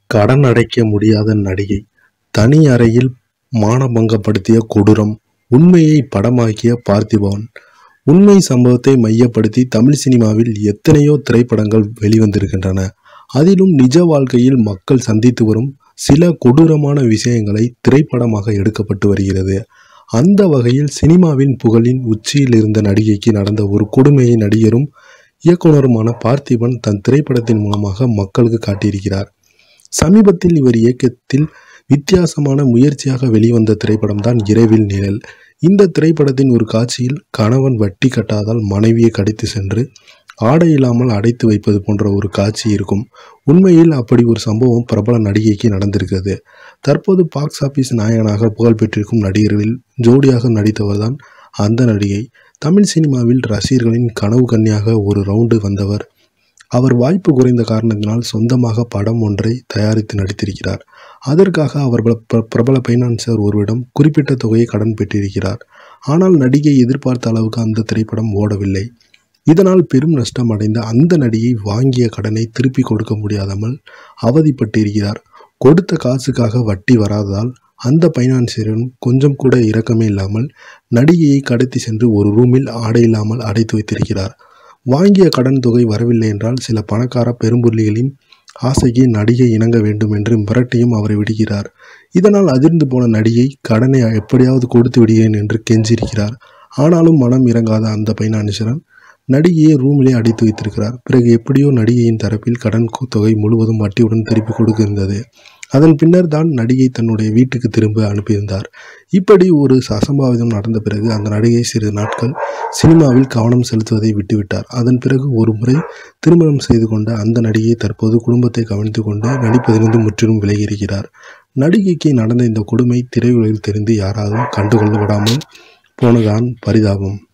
கடன் அடைக்க முடியாத நடிகை தனி அறையில் மானபங்கப்படுத்திய கொடூரம் உண்மையை படமாக்கிய பார்த்திபன் உண்மை சம்பவத்தை மையப்படுத்தி தமிழ் சினிமாவில் எத்தனையோ திரைப்படங்கள் வெளிவந்திருக்கின்றன அதிலும் நிஜ வாழ்க்கையில் மக்கள் சந்தித்து வரும் சில கொடூரமான விஷயங்களை திரைப்படமாக எடுக்கப்பட்டு வருகிறது அந்த வகையில் சினிமாவின் புகழின் உச்சியில் இருந்த நடிகைக்கு நடந்த ஒரு கொடுமையை நடிகரும் இயக்குனருமான பார்த்திபன் தன் திரைப்படத்தின் மூலமாக மக்களுக்கு காட்டியிருக்கிறார் சமீபத்தில் இவர் இயக்கத்தில் வித்தியாசமான முயற்சியாக வெளிவந்த திரைப்படம் தான் இரவில் நிழல் இந்த திரைப்படத்தின் ஒரு காட்சியில் கணவன் வட்டி கட்டாதால் மனைவியை கடித்து சென்று ஆடை இல்லாமல் அடைத்து வைப்பது போன்ற ஒரு காட்சி இருக்கும் உண்மையில் அப்படி ஒரு சம்பவம் பிரபல நடிகைக்கு நடந்திருக்கிறது தற்போது பாக்ஸ் ஆபீஸ் நாயகனாக புகழ் பெற்றிருக்கும் நடிகர்களில் ஜோடியாக நடித்தவர்தான் அந்த நடிகை தமிழ் சினிமாவில் ரசிகர்களின் கனவு கன்னியாக ஒரு ரவுண்டு வந்தவர் அவர் வாய்ப்பு குறைந்த காரணத்தினால் சொந்தமாக படம் ஒன்றை தயாரித்து நடித்திருக்கிறார் அதற்காக அவர் பிர- பிர- பிரபல பைனான்சர் ஒருவரிடம் குறிப்பிட்ட தொகையை கடன் பெற்றிருக்கிறார் ஆனால் நடிகை எதிர்பார்த்த அளவுக்கு அந்த திரைப்படம் ஓடவில்லை இதனால் பெரும் நஷ்டம் அடைந்த அந்த நடிகை வாங்கிய கடனை திருப்பி கொடுக்க முடியாதமல் அவதிப்பட்டிருக்கிறார் கொடுத்த காசுக்காக வட்டி வராததால் அந்த பைனான்சியரும் கொஞ்சம் கூட இரக்கமே இல்லாமல் நடிகையை கடத்தி சென்று ஒரு ரூமில் ஆடை இல்லாமல் அடைத்து வைத்திருக்கிறார் வாங்கிய கடன் தொகை வரவில்லை என்றால் சில பணக்கார பெரும்புள்ளிகளின் ஆசைக்கு நடிகை இணங்க வேண்டும் என்று மிரட்டியும் அவரை விடுகிறார் இதனால் அதிர்ந்து போன நடிகை கடனை எப்படியாவது கொடுத்து விடுகிறேன் என்று கெஞ்சியிருக்கிறார் ஆனாலும் மனம் இறங்காத அந்த பைனான்சியரன் நடிகையை ரூமிலே அடைத்து வைத்திருக்கிறார் பிறகு எப்படியோ நடிகையின் தரப்பில் கடன் கு- தொகை முழுவதும் வட்டியுடன் திருப்பி கொடுக்கின்றது அதன் பின்னர் தான் நடிகை தன்னுடைய வீட்டுக்கு திரும்ப அனுப்பியிருந்தார் இப்படி ஒரு அசம்பாவிதம் நடந்த பிறகு அந்த நடிகை சிறிது நாட்கள் சினிமாவில் கவனம் செலுத்துவதை விட்டுவிட்டார் அதன் பிறகு ஒரு முறை திருமணம் செய்து கொண்ட அந்த நடிகை தற்போது குடும்பத்தை கவனித்துக் கொண்டு நடிப்பதிலிருந்து முற்றிலும் விலகியிருக்கிறார் நடிகைக்கு நடந்த இந்த கொடுமை திரையுலகில் தெரிந்து யாராலும் கண்டுகொள்ள விடாமல் போனதான் பரிதாபம்